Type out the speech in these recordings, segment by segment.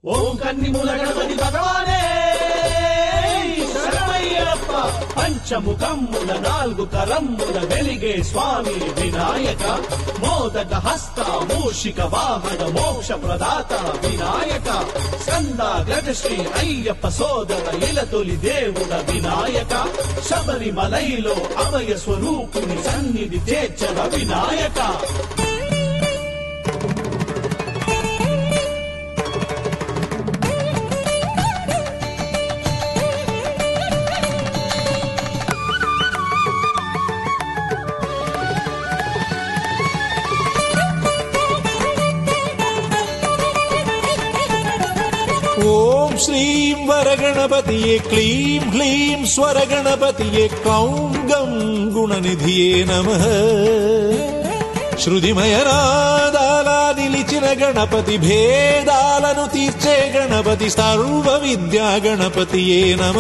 ఓం కన్నిమూల గణపతి భగవానే శరణమయ్యప్ప పంచముఖమ్ముల నాలుగు కరమ్ముల వెలిగే స్వామి వినాయక మోదక హస్త మూషిక వాహన మోక్ష ప్రదాత వినాయక స్కంద గజశ్రీ అయ్యప్ప సోదర ఇలతొలి దేవుడ వినాయక శబరిమలైలో అభయ స్వరూపుని సన్నిధి చేర్చవ వినాయక ఓం శ్రీం వరగణపతియే క్లీం హ్లీం స్వరగణపతియే క్లౌం గం గుణనిధియే నమ శృతిమయనాదాల నిలిచిన గణపతి భేదాలను తీర్చే గణపతి సర్వ విద్యా గణపతియే నమ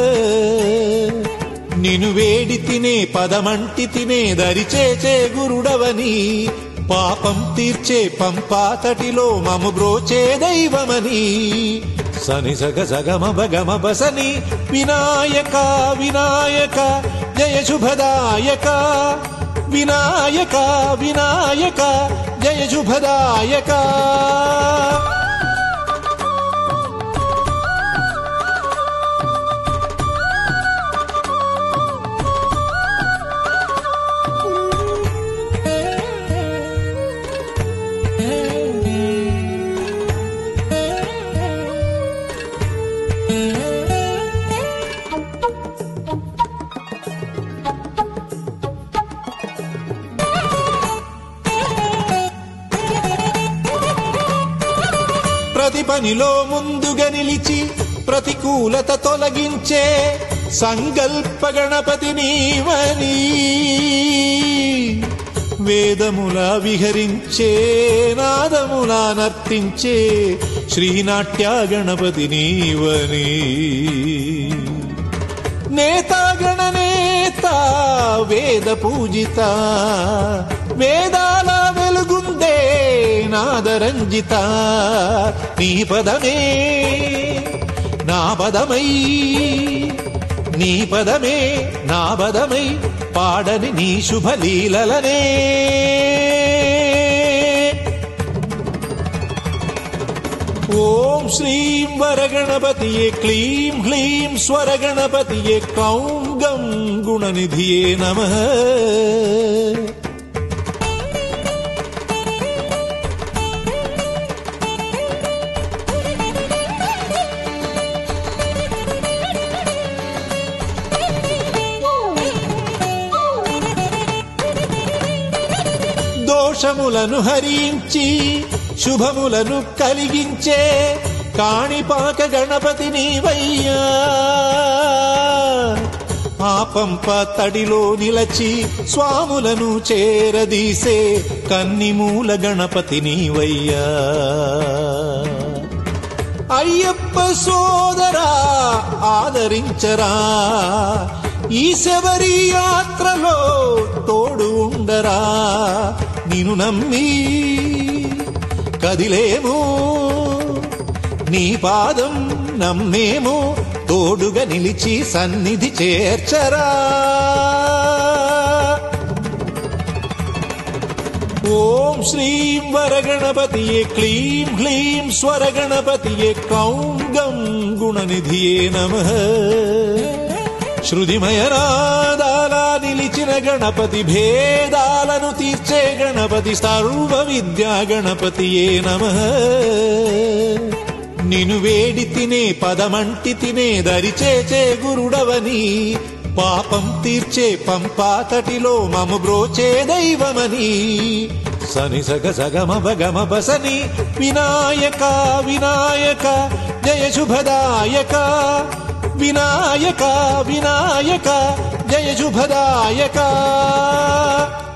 నిను వేడి తినే పదమంటి తినే దరిచేచే గురుడవని పాపం తీర్చే పంపాతటిలో మము బ్రోచే దైవమని సని సగ సగమ భగమ బసని వినాయక వినాయక జయ శుభదాయక వినాయక వినాయక జయ శుభదాయక ప్రతి పనిలో ముందుగా నిలిచి ప్రతికూలత తొలగించే సంకల్ప గణపతి నీవని వేదముల విహరించే నాదముల నర్తించే శ్రీనాట్య గణపతి నీవని నేత గణనేత వేద పూజిత వేదాల వెలుగుందే నాదరంజిత నీ పదమే నా పదమై నీ పదమే నా పదమై పాడని నీ శుభలీలలనే ఓం శ్రీం వరగణపతియే క్లీం హ్లీం స్వరగణపతియే క్లౌం గం గుణనిధియే నమ దోషములను హరించి శుభములను కలిగించే కాణిపాక గణపతి నీవయ్యా ఆ పంప తడిలో నిలచి స్వాములను చేరదీసే కన్నిమూల గణపతి నీవయ్యా అయ్యప్ప సోదరా ఆదరించరా ఈ శబరి యాత్రలో తోడు ఉండరా నిన్ను నమ్మి కదిలేము నీ పాదం నమ్మేము తోడుగా నిలిచి సన్నిధి చేర్చరా ఓం శ్రీం వరగణపతియే క్లీం హ్లీం స్వరగణపతియే క్లౌం గం గుణనిధియే నమ శృతిమయనాదాల నిలిచిన గణపతి భేదాలను తీర్చే గణపతి సర్వ విద్యా గణపతియే నమ నిను వేడి తినే పదమంటి తినే దరిచేచే గురుడవని పాపం తీర్చే పంపాతటిలో మము బ్రోచే దైవమని సని సగ సగమ భగమ బసని వినాయక వినాయక జయ శుభదాయక వినాయక వినాయక జయ శుభదాయక